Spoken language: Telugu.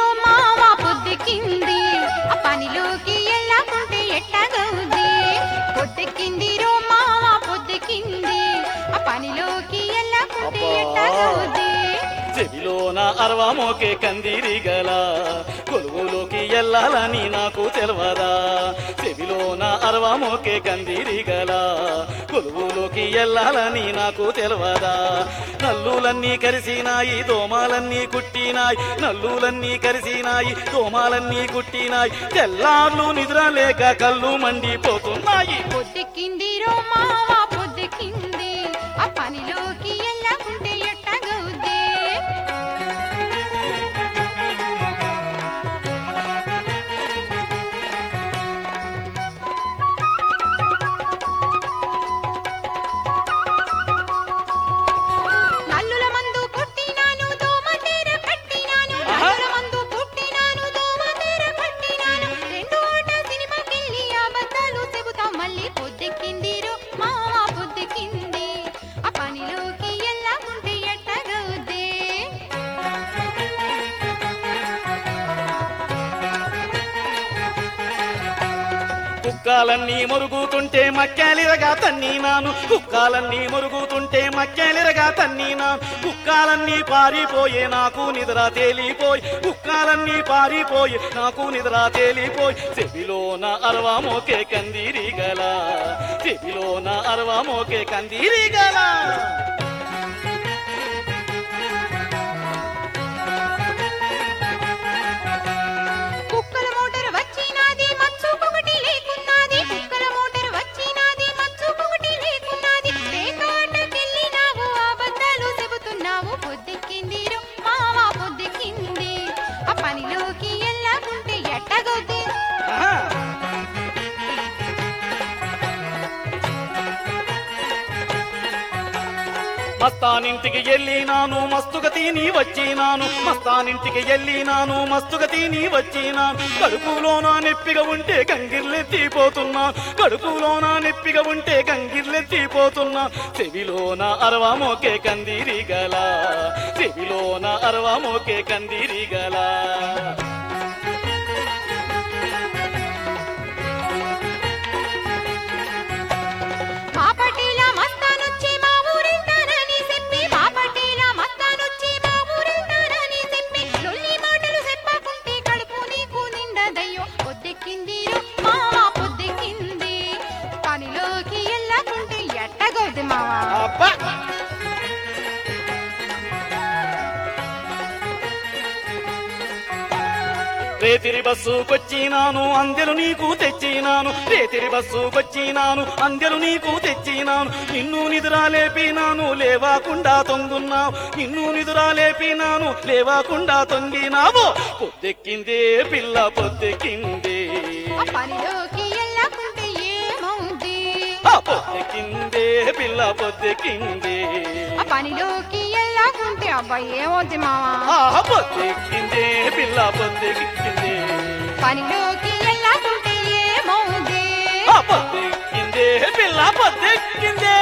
మావా పొద్దెక్కింది ఆ పనిలోకి వెళ్ళకుంటే ఎట్టగవుద్ది పొద్దెక్కింది రో మావా పొద్దెక్కింది ఆ పనిలోకి వెళ్ళకుంటే అబ్బా. ఎట్టగవుద్ది చెవిలోన అరవా మోకే కందిరి గల కొలువులోకి ఎల్లాలని నాకు తెలవదా చెవిలోన అరవా మోకే కందిరి గల కొలువులోకి ఎల్లాలని నాకు తెలవదా నల్లులన్నీ కరిసినాయి దోమాలన్నీ కుట్టినాయి నల్లులన్నీ కరిసినాయి దోమాలన్నీ కుట్టినాయి తెల్లార్లు నిద్ర లేక కళ్ళు మండిపోతున్నాయి పొద్దెక్కింది రో మావా పొద్దెక్కింది ఆ పనిలోకి వెళ్ళకుంటే ఎట్టగవుద్ది నల్లుల మందు కుట్టినాను దోమ తీర కట్టినాను ఆహా. నల్లుల మందు కుట్టినాను దోమ తీర కట్టినాను రెండు ఓట సినిమాకెళ్ళి అబద్ధాలు చెబుతాం మళ్ళీ పొద్దెక్కింది రో మావా పొద్దెక్కింది ఆ పనిలోకి వెళ్ళకుంటే ఎట్టగవుద్ది కుక్కాలన్నీ మురుగుతుంటే మక్కాలిరగా తన్నీనాను కుక్కాలన్నీ మురుగుతుంటే మక్కాలిరగా తన్నీనాను కుక్కాలన్నీ పారిపోయే నాకు నిద్ర తేలిపోయి కుక్కాలన్నీ పారిపోయి నాకు నిద్ర తేలిపోయి చెవిలోన అరవా మోకే కందిరి గల చెవిలోన అరవా మోకే కందిరి గల కుక్కల మోటార్ వచ్చినాది మచ్చుకొకటి లేకున్నది కుక్కల మోటార్ వచ్చినాది మచ్చుకొకటి లేకున్నది పేకాటకెళ్ళినావు అబద్ధాలు చెబుతున్నావు పొద్దెక్కింది రో మావా పొద్దెక్కింది ఆ పనిలోకి వెళ్ళకుంటే ఎట్టగొద్ది ఆహా. మస్తానింటికి వెళ్ళినాను మస్తుగా తిని వచ్చినాను మస్తానింటికి వెళ్ళినాను మస్తుగా తిని వచ్చినాను కడుపులోన నెప్పిగా ఉంటే గంగిర్లెత్తిపోతున్నా కడుపులోన నెప్పిగా ఉంటే గంగిర్లెత్తిపోతున్నా చెవిలోన అరవా మోకే కందిరి గల చెవిలోన అరవా మోకే కందిరి గల మా పటీల మస్తానొచ్చి మా ఊరెళ్తానని చెప్పి మా పటీల మస్తానొచ్చి మా ఊరెళ్తానని చెప్పి లొల్లి మాటలు చెప్పకుంటే కడుపు నీకు నిండదయ్యో పొద్దెక్కింది రో మావా పొద్దెక్కింది పనిలోకి వెళ్ళకుంటే ఎట్టగవుద్ది మావా అబ్బా రేతిరి బస్సుకొచ్చినాను అందెలు నీకు తెచ్చినాను రేతిరి బస్సుకొచ్చినాను అందెలు నీకు తెచ్చినాను నిన్ను నిదురా లేపినాను లేవాకుండా తొంగున్నావు నిన్ను నిదురా లేపినాను లేవాకుండా తొంగినావు పొద్దెక్కిందే పిల్ల పొద్దెక్కిందే ఆ పనిలోకి వెళ్ళకుంటే ఏమవుద్ది ఆ పొద్దెక్కిందే పిల్ల పొద్దెక్కిందే ఆ పనిలోకి వెళ్ళకుంటే అబ్బాయి ఏమవుద్ది మావా ఆ పొద్దెక్కిందే పిల్ల పొద్దెక్కిందే పనిలోకి వెళ్ళకుంటే ఏమవుద్ది ఆ పొద్దెక్కిందే పిల్ల పొద్దెక్కిందే